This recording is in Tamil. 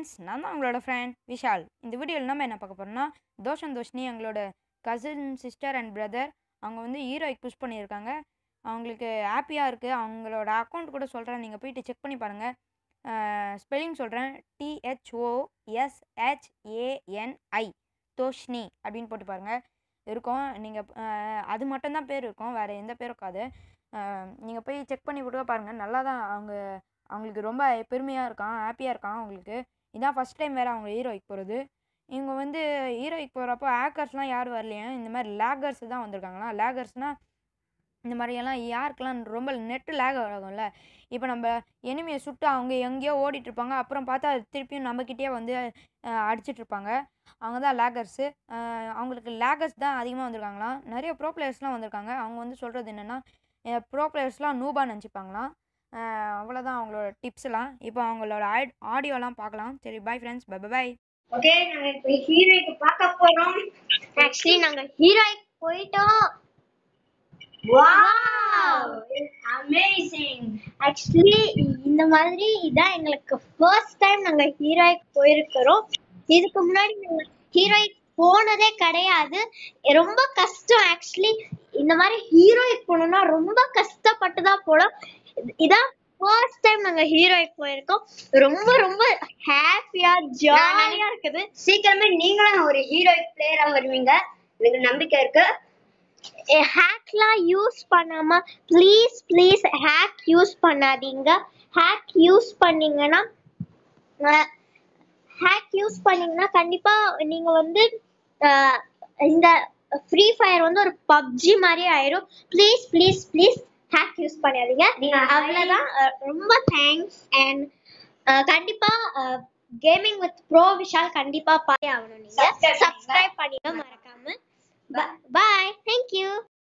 ஃப்ரெண்ட்ஸ் நான் தான் உங்களோட ஃப்ரெண்ட் விஷால் இந்த வீடியோவில் நம்ம என்ன பார்க்க போகிறோம்னா தோஷன் தோஷினி எங்களோட கசின் சிஸ்டர் அண்ட் பிரதர் அவங்க வந்து ஹீரோய்க்கு புஷ் பண்ணியிருக்காங்க அவங்களுக்கு ஹாப்பியாக இருக்குது அவங்களோட அக்கௌண்ட் கூட சொல்கிறேன் நீங்கள் போயிட்டு செக் பண்ணி பாருங்கள் ஸ்பெல்லிங் சொல்கிறேன் டிஹெச்ஓஎஸ்ஹெச்ஏஎன்ஐ தோஷ்னி அப்படின்னு போட்டு பாருங்கள் இருக்கும் நீங்கள் அது மட்டும்தான் பேர் இருக்கும் வேறு எந்த பேரும் இருக்காது நீங்கள் போய் செக் பண்ணி கூட பாருங்கள் நல்லா தான் அவங்க அவங்களுக்கு ரொம்ப பெருமையாக இருக்கான் ஹாப்பியாக இருக்கான் அவங்களுக்கு இதான் ஃபஸ்ட் டைம் வேறு அவங்க ஹீரோய்க்கு போகிறது இவங்க வந்து ஹீரோய்க்கு போகிறப்போ ஹேக்கர்ஸ்லாம் யாரும் வரலையா இந்த மாதிரி லேகர்ஸ் தான் வந்திருக்காங்களா லேகர்ஸ்னால் இந்த மாதிரியெல்லாம் யாருக்கெல்லாம் ரொம்ப நெட்டு லேக் ஆகும்ல இப்போ நம்ம எனிமையை சுட்டு அவங்க எங்கேயோ ஓடிட்டுருப்பாங்க அப்புறம் பார்த்தா திருப்பியும் நம்மக்கிட்டே வந்து அடிச்சிட்ருப்பாங்க அவங்க தான் லேகர்ஸு அவங்களுக்கு லேகர்ஸ் தான் அதிகமாக வந்திருக்காங்களாம் நிறைய ப்ரோ பிளேயர்ஸ்லாம் வந்திருக்காங்க அவங்க வந்து சொல்கிறது என்னென்னா ப்ரோ பிளேயர்ஸ்லாம் நூபாக நினச்சிப்பாங்களாம் அவ்வளோதான் அவங்களோட டிப்ஸ்லாம் இப்போ அவங்களோட ஆடியோலாம் பார்க்கலாம் சரி bye friends bye bye okay நாங்க இப்போ ஹீரோய்க்கு பார்க்க போறோம் ஆக்சுவலி நாங்க ஹீரோய்க்கு போயிட்டோம் வாவ் அமேசிங் ஆக்சுவலி இந்த மாதிரி இதான் எங்களுக்கு ஃபர்ஸ்ட் டைம் நாங்க ஹீரோய்க்கு போயிருக்கிறோம் இதுக்கு முன்னாடி நாங்க ஹீரோய்க்கு போனதே கிடையாது ரொம்ப கஷ்டம் ஆக்சுவலி இந்த மாதிரி ஹீரோய்க்கு போகணும்னா ரொம்ப கஷ்டப்பட்டு தான் போனோம் இதான் ஃபர்ஸ்ட் டைம் நாங்க ஹீரோய்க்கு போயிருக்கோம் ரொம்ப ரொம்ப ஹாப்பியா ஜாலியா இருக்குது சீக்கிரமே நீங்களும் ஒரு ஹீரோயிக் பிளேயரா வருவீங்க எனக்கு நம்பிக்கை இருக்கு ஹேக்லாம் யூஸ் பண்ணாம ப்ளீஸ் ப்ளீஸ் ஹேக் யூஸ் பண்ணாதீங்க ஹேக் யூஸ் பண்ணீங்கன்னா ஹேக் யூஸ் பண்ணீங்கன்னா கண்டிப்பா நீங்க வந்து அஹ், இந்த ஃப்ரீ ஃபயர் வந்து ஒரு பப்ஜி மாதிரி ஆயிரும் please please please hack use பண்ணாதீங்க நீங்க அவ்வளவுதான் அஹ், ரொம்ப தேங்க்ஸ் அண்ட் கண்டிப்பா கேமிங் வித் ப்ரோ விஷால் கண்டிப்பா பாய் ஆகணும் நீங்க Subscribe பண்ணுங்க. சப்ஸ்கிரைப் பண்ணிக்க மறக்காம பாய் தேங்க்யூ